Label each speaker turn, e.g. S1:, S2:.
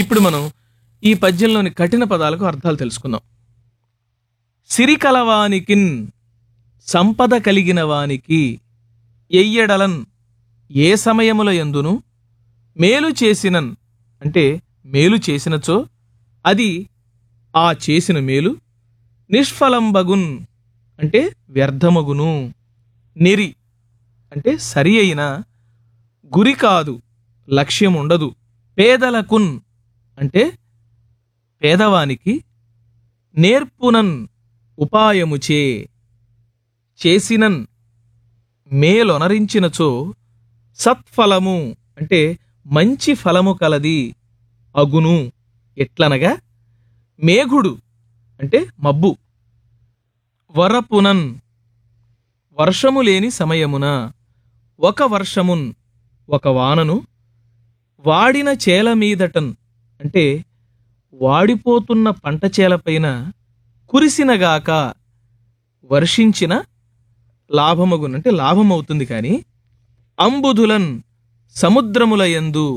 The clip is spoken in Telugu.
S1: ఇప్పుడు మనం ఈ పద్యంలోని కఠిన పదాలకు అర్థాలు తెలుసుకుందాం సిరి కలవానికిన్ సంపద కలిగిన వానికి ఎయ్యడలన్ ఏ సమయముల ఎందును మేలు చేసినన్ అంటే మేలు చేసినచో అది ఆ చేసిన మేలు నిష్ఫలంబగున్ అంటే వ్యర్థమగును నిరి అంటే సరి అయిన గురి కాదు లక్ష్యం ఉండదు పేదలకున్ అంటే పేదవానికి నేర్పునన్ ఉపాయముచే చేసినన్ మేలొనరించినచో సత్ఫలము అంటే మంచి ఫలము కలది అగును ఎట్లనగా మేఘుడు అంటే మబ్బు వరపునన్ వర్షము లేని సమయమున ఒక వర్షమున్ ఒక వానను వాడిన చేల మీదటన్ అంటే వాడిపోతున్న పంట చేలపైన కురిసినగాక వర్షించిన లాభమగున్ అంటే లాభమవుతుంది కానీ అంబుధులన్ సముద్రముల యందు